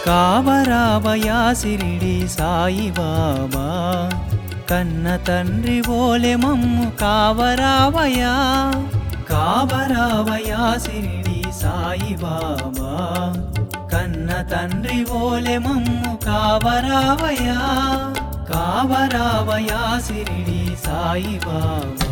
కావరావయా సిరిడి సాయిబాబా కన్న తండ్రి ఓలె మమ్ము కావరావయా కావరావయా సిరిడి సాయిబాబా కన్న తండ్రి ఓలె మమ్ము కావరావయా కావరావయా సిరిడి సాయిబాబా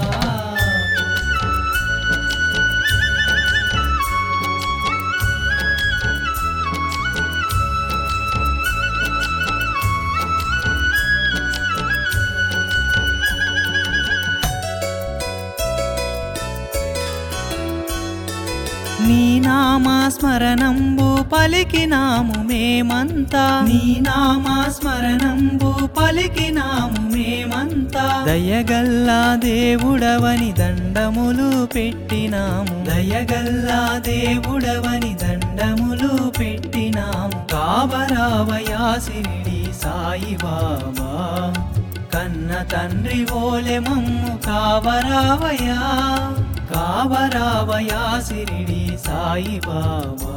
నీ నామా స్మరణంబు పలికినాము మేమంతా నీ నామా స్మరణంబు పలికినాము మేమంతా దయగల్లా దేవుడవని దండములు పెట్టినాము దయగల్లా దేవుడవని దండములు పెట్టినాము కావరావయా సిరిడి సాయిబాబా కన్న తండ్రి ఓలె మమ్ము కావరావయా కావరావయా సిరిడి సాయిబాబా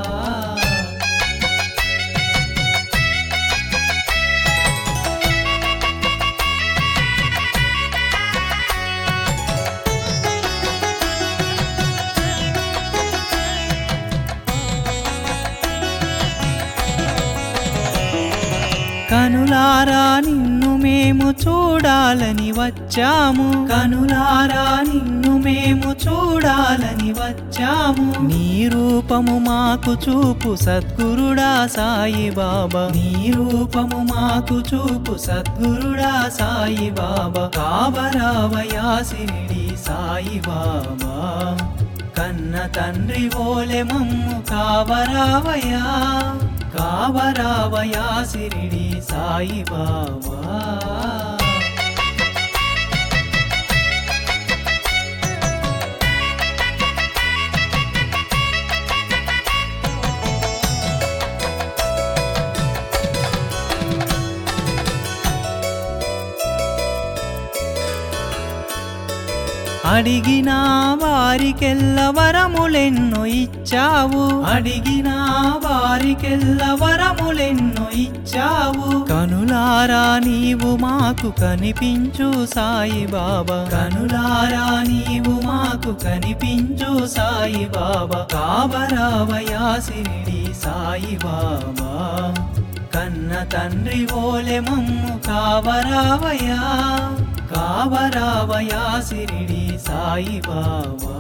కనులారా నిన్ను మేము చూడాలని వచ్చాము కనులారా నిన్ను మేము చూడాలని వచ్చాము నీ రూపము మాకు చూపు సద్గురుడా సాయి బాబా నీ రూపము మాకు చూపు సద్గురుడా సాయి బాబా కావరావయా సిరిడి సాయి బాబా కన్న తండ్రి ఓలె మమ్ము కావరావయా కావరావయా సిరిడి సాయి బాబా అడిగిన వారికెల్ల వరములెన్నో ఇచ్చావు అడిగిన వారికెల్ల వరములెన్నో ఇచ్చావు కనులారా నీవు మాకు కనిపించు సాయి బాబా కనులారా నీవు మాకు కనిపించు సాయి బాబా కావరావయా సిరిడి సాయి బాబా కన్న తండ్రి ఓలె మమ్ము కావరావయా కావరావయా సిరిడి సాయి బాబా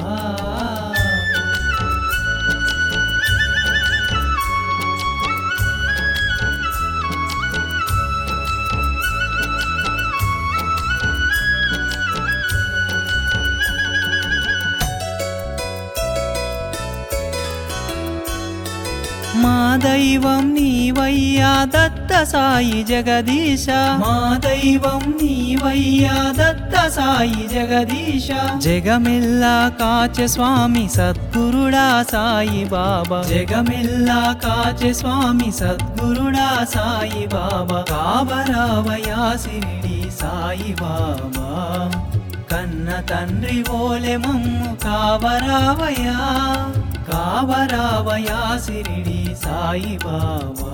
మా దైవం నీవయ్యా దత్త సాయి జగదీశ మా దైవం నీవయ్యా దత్త సాయి జగదీశ జగమెల్లా కాచె స్వామి సద్గురుడా సాయి బాబా జగమెల్లా కాచె స్వామి సద్గురుడా సాయి బాబా కావరావయా సిరిడి సాయి బాబా కన్న తండ్రి ఓలె మమ్ము కావరావయా కావరావయా సిరిడి సాయి బాబా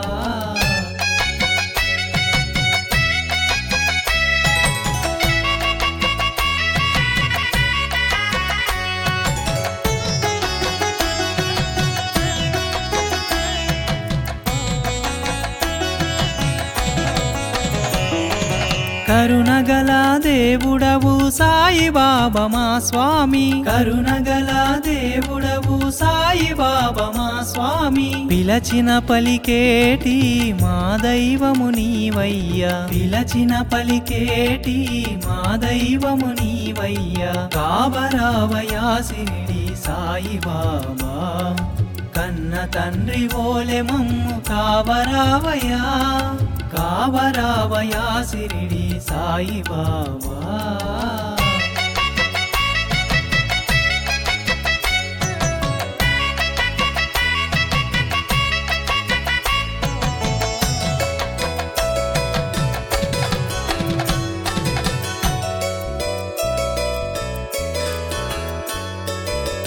కరుణగల దేవుడవు సాయి బాబా మా స్వామి కరుణగల దేవుడవు సాయి బాబా మా స్వామి పిలచిన పలికేటి మా దైవము నీవయ్యా పిలచిన పలికేటి మా దైవము నీవయ్యా కావరావయా సిరిడి సాయి బాబా కన్న తండ్రి ఓలె మమ్ము కావరావయా కావరావయా సిరిడి సాయి బాబా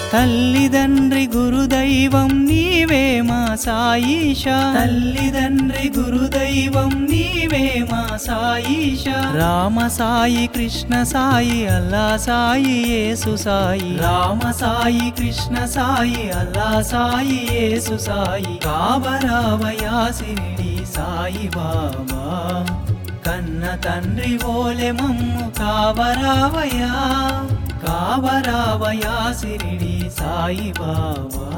తల్లిదండ్రి గురుదైవం నీవే మా సాయిష తల్లిదండ్రి గురుదైవం నీవే మా సాయిష రామ సాయి కృష్ణ సాయి అల్లా సాయి యేసు సాయి రామ సాయి కృష్ణ సాయి అల్లా సాయి యేసు సాయి కావరావయా సిరిడి సాయి బాబా కన్న తండ్రి ఓలె మమ్ము కావరావయా కావరావయా సిరిడి సాయి బాబా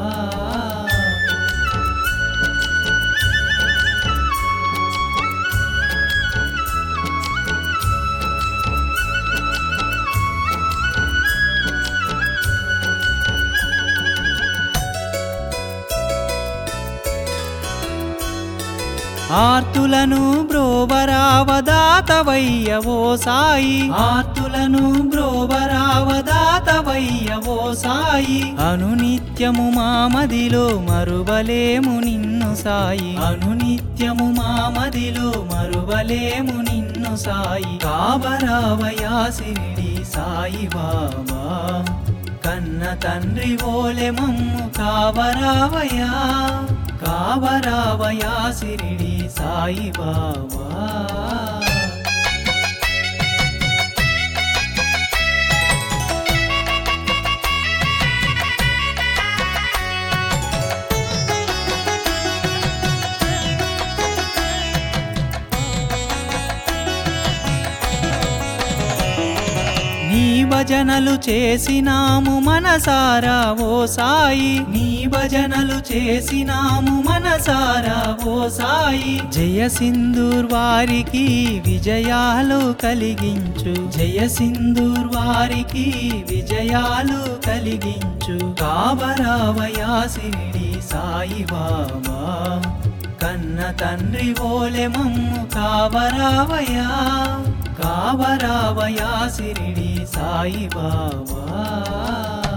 ఆర్తులను బ్రోవరావదాతవయ్యవో సాయి ఆర్తులను బ్రోవరావదాతవయ్యవో సాయి అనునిత్యము మా మదిలో మరువలేము నిన్ను సాయి అనునిత్యము మా మదిలో మరువలేము నిన్ను సాయి కావరావయా సిరిడి సాయి బాబా కన్న తండ్రి ఓలె మమ్ము కావరావయా కావరావయా సిరిడి సాయి బాబా నీ భజనలు చేసినాము మనసారా ఓ సాయి నీ భజనలు చేసినాము మనసారా ఓ సాయి జయ సింధూర్ వారికి విజయాలు కలిగించు జయ సింధూర్ వారికి విజయాలు కలిగించు కావరావయా సిరిడి సాయి బాబా కన్న తండ్రి ఓలె మమ్ము కావరావయా కావరావయా సిరిడి సాయి బాబా